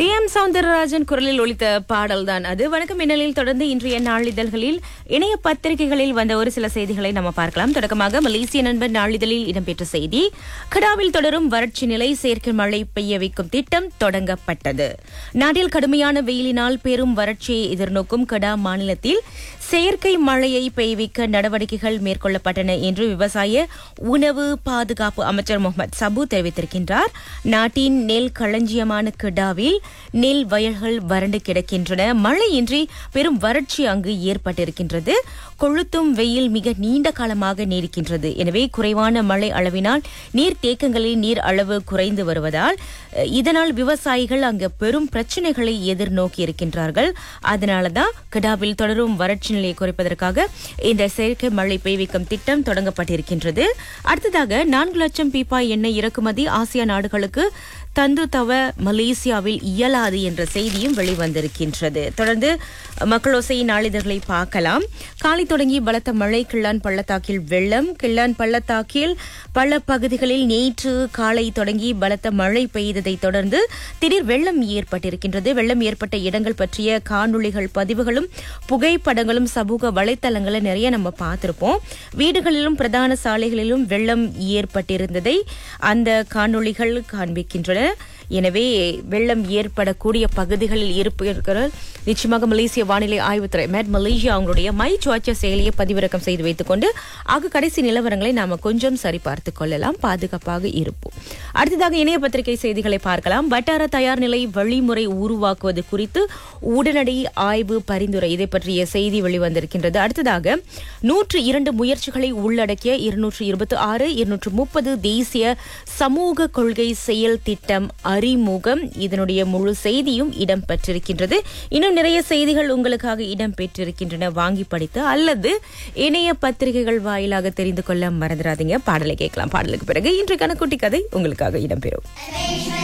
D M Soundararajan குரலில் ஒலித்த பாடல் தான் அது வணக்கம் மின்னலில் தொடர்ந்து இன்றைய நாளிதழ்களில் இணைய பத்திரிகைகளில் வந்த ஒரு சில செய்திகளை நம்ம பார்க்கலாம் தொடக்கமாக மலேசிய நண்பர் நாளிதழில் இடம்பெற்ற செய்தி கடாவில் தொடரும் வறட்சி நிலை செயற்கை மழை பெய்ய வைக்கும் திட்டம் தொடங்கப்பட்டது நாட்டில் கடுமையான வெயிலினால் பெரும் வறட்சியை எதிர்நோக்கும் கடா மாநிலத்தில் செயற்கை மழையை பெய்விக்க நடவடிக்கைகள் மேற்கொள்ளப்பட்டன என்று விவசாய உணவு பாதுகாப்பு அமைச்சர் முகமது சபு தெரிவித்திருக்கின்றார் நாட்டின் நெல் களஞ்சியமான கிடாவில் நெல் வயல்கள் வறண்டு கிடக்கின்றன மழையின்றி பெரும் வறட்சி அங்கு ஏற்பட்டிருக்கின்றது கொளுத்தும் வெயில் மிக நீண்ட காலமாக நீடிக்கின்றது எனவே குறைவான மழை அளவினால் நீர் தேக்கங்களில் நீர் அளவு குறைந்து வருவதால் அஹ், இதனால் விவசாயிகள் அங்கு பெரும் பிரச்சனைகளை எதிர்நோக்கி இருக்கின்றார்கள் அதனாலதான் கிடாவில் தொடரும் வறட்சி நிலையை குறைப்பதற்காக இந்த செயற்கை மழை பெய்விக்கும் திட்டம் தொடங்கப்பட்டிருக்கின்றது அடுத்ததாக நான்கு லட்சம் பீப்பாய் எண்ணெய் இறக்குமதி ஆசிய நாடுகளுக்கு தந்து தவ மலேசியாவில் இயலாது என்ற செய்தியும் வெளிவந்திருக்கின்றது தொடர்ந்து மக்களோசை நாளிதழ்களை பார்க்கலாம் காலை தொடங்கி பலத்த மழை கிள்ளான் பள்ளத்தாக்கில் வெள்ளம் கிள்ளான் பள்ளத்தாக்கில் பல பகுதிகளில் நேற்று காலை தொடங்கி பலத்த மழை பெய்ததை தொடர்ந்து திடீர் வெள்ளம் ஏற்பட்டிருக்கின்றது வெள்ளம் ஏற்பட்ட இடங்கள் பற்றிய காணொளிகள் பதிவுகளும் புகைப்படங்களும் சமூக வலைத்தளங்களை நிறைய நம்ம பார்த்திருப்போம் வீடுகளிலும் பிரதான சாலைகளிலும் வெள்ளம் ஏற்பட்டிருந்ததை அந்த காணொளிகள் காண்பிக்கின்றன எனவே வெள்ளம் ஏற்படக்கூடிய பகுதிகளில் இருப்பவர்கள் நிச்சயமாக மலேசிய வானிலை ஆய்வுத்துறை மேட் மலேசியா அவங்களுடைய மை சுவாச்ச செயலியை பதிவிறக்கம் செய்து வைத்துக்கொண்டு ஆக கடைசி நிலவரங்களை நாம கொஞ்சம் சரிபார்த்துக் கொள்ளலாம் பாதுகாப்பாக இருப்போம் அடுத்ததாக இணைய பத்திரிகை செய்திகளை பார்க்கலாம் வட்டார தயார் நிலை வழிமுறை உருவாக்குவது குறித்து உடனடி ஆய்வு பரிந்துரை இதை பற்றிய செய்தி வெளிவந்திருக்கின்றது அடுத்ததாக நூற்று இரண்டு முயற்சிகளை உள்ளடக்கிய இருநூற்று இருபத்தி ஆறு இருநூற்று முப்பது தேசிய சமூக கொள்கை செயல் திட்டம் அறிமுகம் இதனுடைய முழு செய்தியும் இடம்பெற்றிருக்கின்றது இன்னும் நிறைய செய்திகள் உங்களுக்காக இடம்பெற்றிருக்கின்றன வாங்கி படித்து அல்லது இணைய பத்திரிகைகள் வாயிலாக தெரிந்து கொள்ள மறந்துடாதீங்க பாடலை கேட்கலாம் பாடலுக்கு பிறகு இன்றைக்கான குட்டி கதை உங்களுக்காக இடம்பெறும்